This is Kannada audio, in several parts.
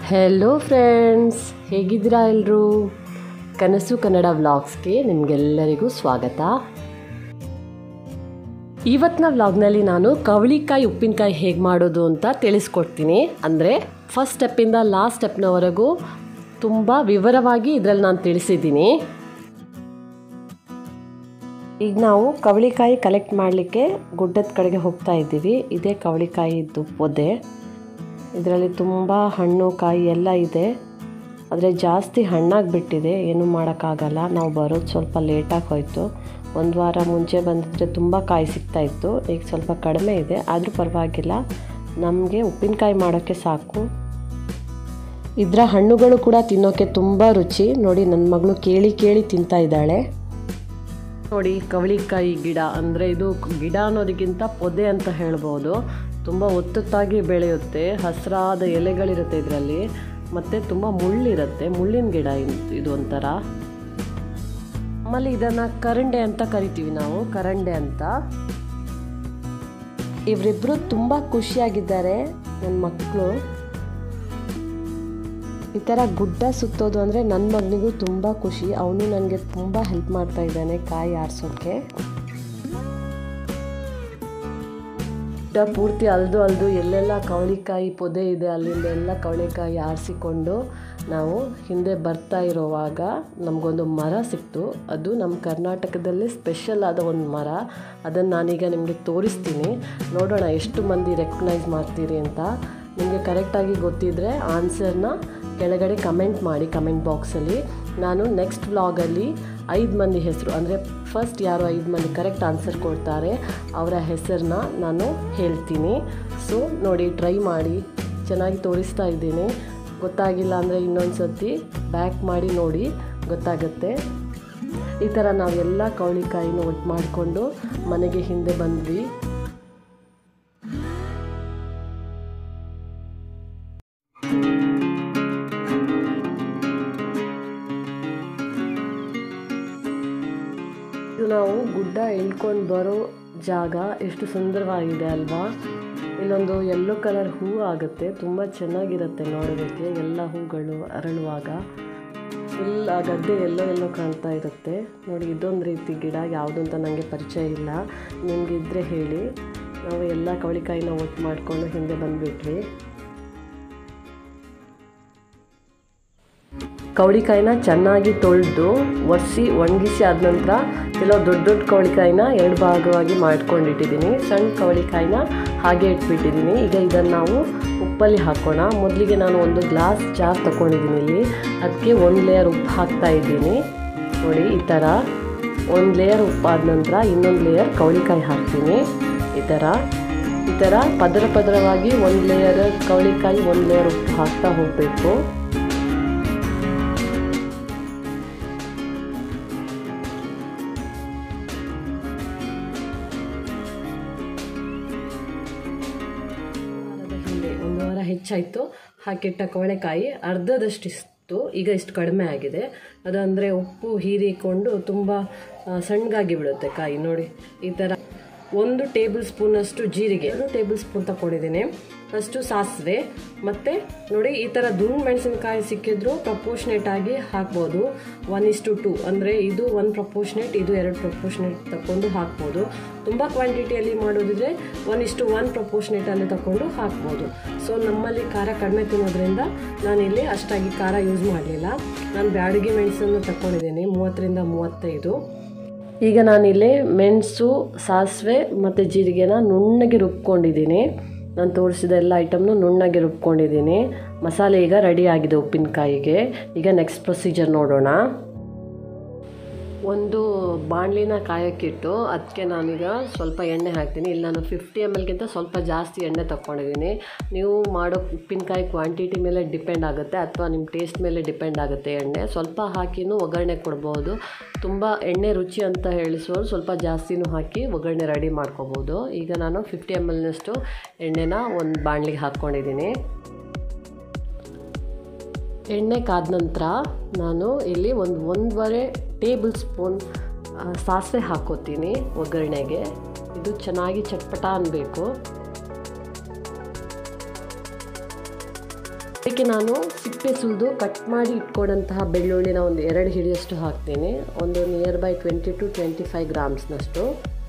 ಹೆಲೋ ಫ್ರೆಂಡ್ಸ್ ಹೇಗಿದ್ದೀರಾ ಎಲ್ಲರೂ ಕನಸು ಕನ್ನಡ ವ್ಲಾಗ್ಸ್ಗೆ ನಿಮಗೆಲ್ಲರಿಗೂ ಸ್ವಾಗತ ಇವತ್ತಿನ ವ್ಲಾಗ್ನಲ್ಲಿ ನಾನು ಕವಳಿಕಾಯಿ ಉಪ್ಪಿನಕಾಯಿ ಹೇಗೆ ಮಾಡೋದು ಅಂತ ತಿಳಿಸ್ಕೊಡ್ತೀನಿ ಅಂದರೆ ಫಸ್ಟ್ ಸ್ಟೆಪ್ಪಿಂದ ಲಾಸ್ಟ್ ಸ್ಟೆಪ್ನವರೆಗೂ ತುಂಬ ವಿವರವಾಗಿ ಇದರಲ್ಲಿ ನಾನು ತಿಳಿಸಿದ್ದೀನಿ ಈಗ ನಾವು ಕವಳಿಕಾಯಿ ಕಲೆಕ್ಟ್ ಮಾಡಲಿಕ್ಕೆ ಗುಡ್ಡದ ಕಡೆಗೆ ಹೋಗ್ತಾ ಇದ್ದೀವಿ ಇದೇ ಕವಳಿಕಾಯಿದ್ದು ಪೊದೆ ಇದರಲ್ಲಿ ತುಂಬ ಹಣ್ಣು ಕಾಯಿ ಎಲ್ಲ ಇದೆ ಆದರೆ ಜಾಸ್ತಿ ಹಣ್ಣಾಗಿ ಬಿಟ್ಟಿದೆ ಏನೂ ಮಾಡೋಕ್ಕಾಗಲ್ಲ ನಾವು ಬರೋದು ಸ್ವಲ್ಪ ಲೇಟಾಗಿ ಹೋಯಿತು ಒಂದು ವಾರ ಮುಂಚೆ ಬಂದಿದ್ರೆ ತುಂಬ ಕಾಯಿ ಸಿಗ್ತಾಯಿತ್ತು ಈಗ ಸ್ವಲ್ಪ ಕಡಿಮೆ ಇದೆ ಆದರೂ ಪರವಾಗಿಲ್ಲ ನಮಗೆ ಉಪ್ಪಿನಕಾಯಿ ಮಾಡೋಕ್ಕೆ ಸಾಕು ಇದರ ಹಣ್ಣುಗಳು ಕೂಡ ತಿನ್ನೋಕ್ಕೆ ತುಂಬ ರುಚಿ ನೋಡಿ ನನ್ನ ಮಗಳು ಕೇಳಿ ಕೇಳಿ ತಿಂತಾ ಇದ್ದಾಳೆ ನೋಡಿ ಕವಳಿಕಾಯಿ ಗಿಡ ಅಂದರೆ ಇದು ಗಿಡ ಅನ್ನೋದಕ್ಕಿಂತ ಪೊದೆ ಅಂತ ಹೇಳ್ಬೋದು ತುಂಬ ಒತ್ತೊತ್ತಾಗಿ ಬೆಳೆಯುತ್ತೆ ಹಸಿರಾದ ಎಲೆಗಳಿರುತ್ತೆ ಇದರಲ್ಲಿ ಮತ್ತು ತುಂಬ ಮುಳ್ಳಿರುತ್ತೆ ಮುಳ್ಳಿನ ಗಿಡ ಇದು ಒಂಥರ ಆಮೇಲೆ ಇದನ್ನು ಕರಂಡೆ ಅಂತ ಕರಿತೀವಿ ನಾವು ಕರಂಡೆ ಅಂತ ಇವರಿಬ್ಬರು ತುಂಬ ಖುಷಿಯಾಗಿದ್ದಾರೆ ನನ್ನ ಮಕ್ಕಳು ಈ ಥರ ಗುಡ್ಡ ಸುತ್ತೋದು ಅಂದರೆ ನನ್ನ ಮಗನಿಗೂ ತುಂಬ ಖುಷಿ ಅವನು ನನಗೆ ತುಂಬ ಹೆಲ್ಪ್ ಮಾಡ್ತಾ ಇದ್ದಾನೆ ಕಾಯಿ ಆರಿಸೋಕ್ಕೆ ಗುಡ್ಡ ಪೂರ್ತಿ ಅಲ್ದು ಅಲ್ದು ಎಲ್ಲೆಲ್ಲ ಕವಳಿಕಾಯಿ ಪೊದೆ ಇದೆ ಅಲ್ಲಿಂದ ಎಲ್ಲ ಕವಳಿಕಾಯಿ ಆರಿಸಿಕೊಂಡು ನಾವು ಹಿಂದೆ ಬರ್ತಾ ಇರೋವಾಗ ನಮಗೊಂದು ಮರ ಸಿಕ್ತು ಅದು ನಮ್ಮ ಕರ್ನಾಟಕದಲ್ಲಿ ಸ್ಪೆಷಲ್ ಆದ ಒಂದು ಮರ ಅದನ್ನು ನಾನೀಗ ನಿಮಗೆ ತೋರಿಸ್ತೀನಿ ನೋಡೋಣ ಎಷ್ಟು ಮಂದಿ ರೆಕಗ್ನೈಸ್ ಮಾಡ್ತೀರಿ ಅಂತ ನಿಮಗೆ ಕರೆಕ್ಟಾಗಿ ಗೊತ್ತಿದ್ದರೆ ಆನ್ಸರ್ನ ಕೆಳಗಡೆ ಕಮೆಂಟ್ ಮಾಡಿ ಕಮೆಂಟ್ ಬಾಕ್ಸಲ್ಲಿ ನಾನು ನೆಕ್ಸ್ಟ್ ವ್ಲಾಗಲ್ಲಿ ಐದು ಮಂದಿ ಹೆಸರು ಅಂದರೆ ಫಸ್ಟ್ ಯಾರು ಐದು ಮಂದಿ ಕರೆಕ್ಟ್ ಆನ್ಸರ್ ಕೊಡ್ತಾರೆ ಅವರ ಹೆಸರನ್ನ ನಾನು ಹೇಳ್ತೀನಿ ಸೊ ನೋಡಿ ಟ್ರೈ ಮಾಡಿ ಚೆನ್ನಾಗಿ ತೋರಿಸ್ತಾ ಇದ್ದೀನಿ ಗೊತ್ತಾಗಿಲ್ಲ ಅಂದರೆ ಇನ್ನೊಂದು ಸರ್ತಿ ಬ್ಯಾಕ್ ಮಾಡಿ ನೋಡಿ ಗೊತ್ತಾಗುತ್ತೆ ಈ ಥರ ನಾವೆಲ್ಲ ಕವಳಿಕಾಯಿನ ಒಟ್ಟು ಮಾಡಿಕೊಂಡು ಮನೆಗೆ ಹಿಂದೆ ಬಂದ್ವಿ ಇದು ನಾವು ಗುಡ್ಡ ಇಳ್ಕೊಂಡು ಬರೋ ಜಾಗ ಎಷ್ಟು ಸುಂದರವಾಗಿದೆ ಅಲ್ವಾ ಇಲ್ಲೊಂದು ಯೆಲ್ಲೋ ಕಲರ್ ಹೂ ಆಗುತ್ತೆ ತುಂಬ ಚೆನ್ನಾಗಿರುತ್ತೆ ನೋಡೋದಕ್ಕೆ ಎಲ್ಲ ಹೂಗಳು ಅರಳುವಾಗ ಫುಲ್ ಆ ಗದ್ದೆ ಎಲ್ಲೋ ಎಲ್ಲೋ ಕಾಣ್ತಾ ಇರುತ್ತೆ ನೋಡಿ ಇದೊಂದು ರೀತಿ ಗಿಡ ಯಾವುದು ಅಂತ ನನಗೆ ಪರಿಚಯ ಇಲ್ಲ ನಿಮಗಿದ್ರೆ ಹೇಳಿ ನಾವು ಎಲ್ಲ ಕವಳಿಕಾಯಿನ ಒಟ್ಟು ಮಾಡಿಕೊಂಡು ಹಿಂದೆ ಬಂದುಬಿಟ್ವಿ ಕವಳಿಕಾಯಿನ ಚೆನ್ನಾಗಿ ತೊಳೆದು ಒರೆಸಿ ಒಣಗಿಸಿ ಆದ ನಂತರ ಕೆಲವು ದೊಡ್ಡ ದೊಡ್ಡ ಕವಳಿಕಾಯಿನ ಎರಡು ಭಾಗವಾಗಿ ಮಾಡ್ಕೊಂಡಿಟ್ಟಿದ್ದೀನಿ ಸಣ್ಣ ಕವಳಿಕಾಯಿನ ಹಾಗೆ ಇಟ್ಬಿಟ್ಟಿದ್ದೀನಿ ಈಗ ಇದನ್ನು ನಾವು ಉಪ್ಪಲ್ಲಿ ಹಾಕೋಣ ಮೊದಲಿಗೆ ನಾನು ಒಂದು ಗ್ಲಾಸ್ ಜಾರ್ ತೊಗೊಂಡಿದ್ದೀನಿ ಇಲ್ಲಿ ಅದಕ್ಕೆ ಒಂದು ಲೇಯರ್ ಉಪ್ಪು ಹಾಕ್ತಾ ಇದ್ದೀನಿ ನೋಡಿ ಈ ಥರ ಒಂದು ಲೇಯರ್ ಉಪ್ಪಾದ ನಂತರ ಇನ್ನೊಂದು ಲೇಯರ್ ಕವಳಿಕಾಯಿ ಹಾಕ್ತೀನಿ ಈ ಥರ ಈ ಥರ ಪದರ ಪದರವಾಗಿ ಒಂದು ಲೇಯರ್ ಕವಳಿಕಾಯಿ ಒಂದು ಲೇಯರ್ ಉಪ್ಪು ಹಾಕ್ತಾ ಹೋಗಬೇಕು ಹಿಂದೆ ಒಂದು ವಾರ ಹೆಚ್ಚಾಯಿತು ಹಾಕಿಟ್ಟ ಕವಳೆಕಾಯಿ ಅರ್ಧದಷ್ಟಿತ್ತು ಈಗ ಇಷ್ಟು ಕಡಿಮೆ ಆಗಿದೆ ಅದಂದರೆ ಉಪ್ಪು ಹೀರಿಕೊಂಡು ತುಂಬ ಸಣ್ಣಗಾಗಿ ಬಿಡುತ್ತೆ ಕಾಯಿ ನೋಡಿ ಈ ಥರ ಒಂದು ಟೇಬಲ್ ಸ್ಪೂನಷ್ಟು ಜೀರಿಗೆ ಎರಡು ಟೇಬಲ್ ಸ್ಪೂನ್ ತಗೊಂಡಿದ್ದೀನಿ ಅಷ್ಟು ಸಾಸಿವೆ ಮತ್ತು ನೋಡಿ ಈ ಥರ ದುಂಡು ಮೆಣಸಿನಕಾಯಿ ಸಿಕ್ಕಿದ್ರು ಪ್ರಪೋರ್ಷನೇಟ್ ಆಗಿ ಹಾಕ್ಬೋದು ಒನ್ ಇಸ್ಟು ಟು ಅಂದರೆ ಇದು ಒನ್ ಪ್ರಪೋರ್ಷನೇಟ್ ಇದು ಎರಡು ಪ್ರಪೋರ್ಷನೇಟ್ ತಗೊಂಡು ಹಾಕ್ಬೋದು ತುಂಬ ಕ್ವಾಂಟಿಟಿಯಲ್ಲಿ ಮಾಡೋದಿದ್ರೆ ಒನ್ ಇಸ್ಟು ಒನ್ ಪ್ರಪೋರ್ಷನೇಟಲ್ಲಿ ತಗೊಂಡು ಹಾಕ್ಬೋದು ಸೊ ನಮ್ಮಲ್ಲಿ ಖಾರ ಕಡಿಮೆ ತಿನ್ನೋದ್ರಿಂದ ನಾನಿಲ್ಲಿ ಅಷ್ಟಾಗಿ ಖಾರ ಯೂಸ್ ಮಾಡಲಿಲ್ಲ ನಾನು ಬ್ಯಾಡಗಿ ಮೆಣಸನ್ನು ತಗೊಂಡಿದ್ದೀನಿ ಮೂವತ್ತರಿಂದ ಮೂವತ್ತೈದು ಈಗ ನಾನಿಲ್ಲಿ ಮೆಣಸು ಸಾಸಿವೆ ಮತ್ತು ಜೀರಿಗೆನ ನುಣ್ಣಗೆ ರುಬ್ಕೊಂಡಿದ್ದೀನಿ ನಾನು ತೋರಿಸಿದ ಎಲ್ಲ ಐಟಮ್ನು ನುಣ್ಣಗೆ ರುಬ್ಕೊಂಡಿದ್ದೀನಿ ಮಸಾಲೆ ಈಗ ರೆಡಿ ಆಗಿದೆ ಉಪ್ಪಿನಕಾಯಿಗೆ ಈಗ ನೆಕ್ಸ್ಟ್ ಪ್ರೊಸೀಜರ್ ನೋಡೋಣ ಒಂದು ಬಾಣಲಿನ ಕಾಯಕ್ಕಿಟ್ಟು ಅದಕ್ಕೆ ನಾನೀಗ ಸ್ವಲ್ಪ ಎಣ್ಣೆ ಹಾಕ್ತೀನಿ ಇಲ್ಲಿ ನಾನು ಫಿಫ್ಟಿ ಎಮ್ ಎಲ್ಗಿಂತ ಸ್ವಲ್ಪ ಜಾಸ್ತಿ ಎಣ್ಣೆ ತಗೊಂಡಿದ್ದೀನಿ ನೀವು ಮಾಡೋ ಉಪ್ಪಿನಕಾಯಿ ಕ್ವಾಂಟಿಟಿ ಮೇಲೆ ಡಿಪೆಂಡ್ ಆಗುತ್ತೆ ಅಥವಾ ನಿಮ್ಮ ಟೇಸ್ಟ್ ಮೇಲೆ ಡಿಪೆಂಡ್ ಆಗುತ್ತೆ ಎಣ್ಣೆ ಸ್ವಲ್ಪ ಹಾಕಿನೂ ಒಗ್ಗರಣೆ ಕೊಡ್ಬೋದು ತುಂಬ ಎಣ್ಣೆ ರುಚಿ ಅಂತ ಹೇಳಿಸೋರು ಸ್ವಲ್ಪ ಜಾಸ್ತಿನೂ ಹಾಕಿ ಒಗ್ಗರಣೆ ರೆಡಿ ಮಾಡ್ಕೋಬೋದು ಈಗ ನಾನು ಫಿಫ್ಟಿ ಎಮ್ ಎಲ್ನಷ್ಟು ಎಣ್ಣೆನ ಒಂದು ಬಾಣಲಿಗೆ ಹಾಕ್ಕೊಂಡಿದ್ದೀನಿ ಎಣ್ಣೆ ಕಾದ ನಂತರ ನಾನು ಇಲ್ಲಿ ಒಂದು ಒಂದೂವರೆ ಟೇಬಲ್ ಸ್ಪೂನ್ ಸಾಸಿವೆ ಹಾಕೋತೀನಿ ಒಗ್ಗರಣೆಗೆ ಇದು ಚೆನ್ನಾಗಿ ಚಟ್ಪಟ ಅನ್ನಬೇಕು ಇದಕ್ಕೆ ನಾನು ಸಿಪ್ಪೆ ಸುಲಿದು ಕಟ್ ಮಾಡಿ ಇಟ್ಕೊಂಡಂತಹ ಬೆಳ್ಳುಳ್ಳಿನ ಒಂದು ಎರಡು ಹಿಡಿಯಷ್ಟು ಹಾಕ್ತೀನಿ ಒಂದು nearby twenty to twenty five ಗ್ರಾಮ್ಸ್ನಷ್ಟು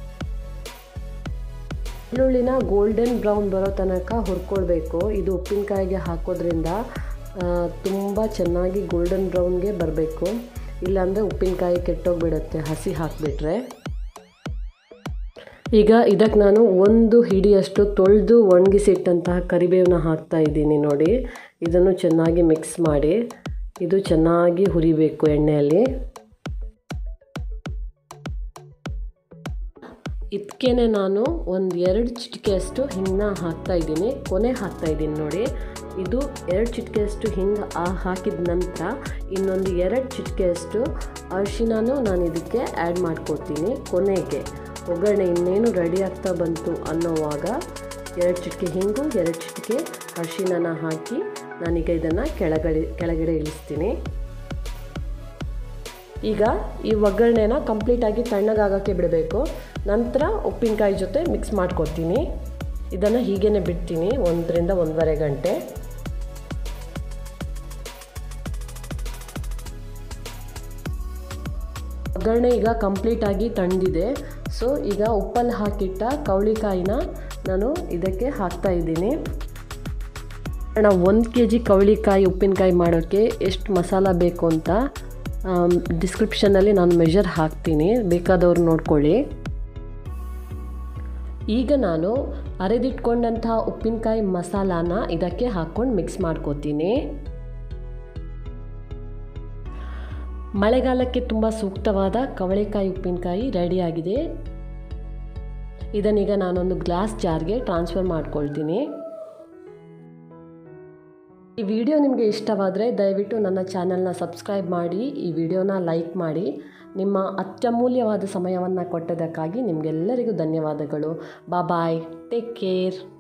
ಬೆಳ್ಳುಳ್ಳಿನ ಗೋಲ್ಡನ್ ಬ್ರೌನ್ ಬರೋ ತನಕ ಹುರ್ಕೊಳ್ಬೇಕು ಇದು ಉಪ್ಪಿನಕಾಯಿಗೆ ಹಾಕೋದ್ರಿಂದ ತುಂಬ ಚೆನ್ನಾಗಿ ಗೋಲ್ಡನ್ ಬ್ರೌನ್ಗೆ ಬರಬೇಕು ಇಲ್ಲಾಂದರೆ ಉಪ್ಪಿನಕಾಯಿ ಕೆಟ್ಟೋಗ್ಬಿಡುತ್ತೆ ಹಸಿ ಹಾಕಿಬಿಟ್ರೆ ಈಗ ಇದಕ್ಕೆ ನಾನು ಒಂದು ಹಿಡಿಯಷ್ಟು ತೊಳೆದು ಒಣಗಿಸಿಟ್ಟಂತಹ ಕರಿಬೇವನ್ನ ಹಾಕ್ತಾ ಇದ್ದೀನಿ ನೋಡಿ ಇದನ್ನು ಚೆನ್ನಾಗಿ ಮಿಕ್ಸ್ ಮಾಡಿ ಇದು ಚೆನ್ನಾಗಿ ಹುರಿಬೇಕು ಎಣ್ಣೆಯಲ್ಲಿ ಇದಕ್ಕೆ ನಾನು ಒಂದು ಎರಡು ಚಿಟಿಕೆಯಷ್ಟು ಹಿಂಗನ್ನ ಹಾಕ್ತಾ ಇದ್ದೀನಿ ಕೊನೆ ಹಾಕ್ತಾ ಇದ್ದೀನಿ ನೋಡಿ ಇದು ಎರಡು ಚಿಟಿಕೆಯಷ್ಟು ಹಿಂಗೆ ಆ ಹಾಕಿದ ನಂತರ ಇನ್ನೊಂದು ಎರಡು ಚಿಟಿಕೆಯಷ್ಟು ಅರಿಶಿನೂ ನಾನು ಇದಕ್ಕೆ ಆ್ಯಡ್ ಮಾಡ್ಕೊತೀನಿ ಕೊನೆಗೆ ಒಗ್ಗರಣೆ ಇನ್ನೇನು ರೆಡಿ ಆಗ್ತಾ ಬಂತು ಅನ್ನೋವಾಗ ಎರಡು ಚಿಟಿಕೆ ಹಿಂಗು ಎರಡು ಚಿಟಿಕೆ ಅರಿಶಿನ ಹಾಕಿ ನಾನೀಗ ಇದನ್ನು ಕೆಳಗಡೆ ಕೆಳಗಡೆ ಇಳಿಸ್ತೀನಿ ಈಗ ಈ ಒಗ್ಗರಣೆನ ಕಂಪ್ಲೀಟಾಗಿ ತಣ್ಣಗಾಗೋಕ್ಕೆ ಬಿಡಬೇಕು ನಂತರ ಉಪ್ಪಿನಕಾಯಿ ಜೊತೆ ಮಿಕ್ಸ್ ಮಾಡ್ಕೊತೀನಿ ಇದನ್ನು ಹೀಗೇ ಬಿಡ್ತೀನಿ ಒಂದರಿಂದ ಒಂದೂವರೆ ಗಂಟೆ ಒಗ್ಗರಣೆ ಈಗ ಕಂಪ್ಲೀಟಾಗಿ ತಣ್ಣದಿದೆ ಸೊ ಈಗ ಉಪ್ಪಲ್ಲಿ ಹಾಕಿಟ್ಟ ಕವಳಿಕಾಯಿನ ನಾನು ಇದಕ್ಕೆ ಹಾಕ್ತಾ ಇದ್ದೀನಿ ನಾವು ಒಂದು ಕೆ ಜಿ ಕವಳಿಕಾಯಿ ಉಪ್ಪಿನಕಾಯಿ ಮಾಡೋಕ್ಕೆ ಎಷ್ಟು ಮಸಾಲ ಬೇಕು ಅಂತ ಡಿಸ್ಕ್ರಿಪ್ಷನಲ್ಲಿ ನಾನು ಮೆಷರ್ ಹಾಕ್ತೀನಿ ಬೇಕಾದವ್ರು ನೋಡ್ಕೊಳ್ಳಿ ಈಗ ನಾನು ಅರೆದಿಟ್ಕೊಂಡಂತಹ ಉಪ್ಪಿನಕಾಯಿ ಮಸಾಲಾನ ಇದಕ್ಕೆ ಹಾಕ್ಕೊಂಡು ಮಿಕ್ಸ್ ಮಾಡ್ಕೋತೀನಿ ಮಳೆಗಾಲಕ್ಕೆ ತುಂಬ ಸೂಕ್ತವಾದ ಕವಳೆಕಾಯಿ ಉಪ್ಪಿನಕಾಯಿ ರೆಡಿಯಾಗಿದೆ ಇದನ್ನೀಗ ನಾನೊಂದು ಗ್ಲಾಸ್ ಜಾರ್ಗೆ ಟ್ರಾನ್ಸ್ಫರ್ ಮಾಡ್ಕೊಳ್ತೀನಿ ಈ ವಿಡಿಯೋ ನಿಮಗೆ ಇಷ್ಟವಾದರೆ ದಯವಿಟ್ಟು ನನ್ನ ಚಾನಲ್ನ ಸಬ್ಸ್ಕ್ರೈಬ್ ಮಾಡಿ ಈ ವಿಡಿಯೋನ ಲೈಕ್ ಮಾಡಿ ನಿಮ್ಮ ಅತ್ಯಮೂಲ್ಯವಾದ ಸಮಯವನ್ನು ಕೊಟ್ಟದಕ್ಕಾಗಿ ನಿಮಗೆಲ್ಲರಿಗೂ ಧನ್ಯವಾದಗಳು ಬಾ ಬಾಯ್ ಟೇಕ್ ಕೇರ್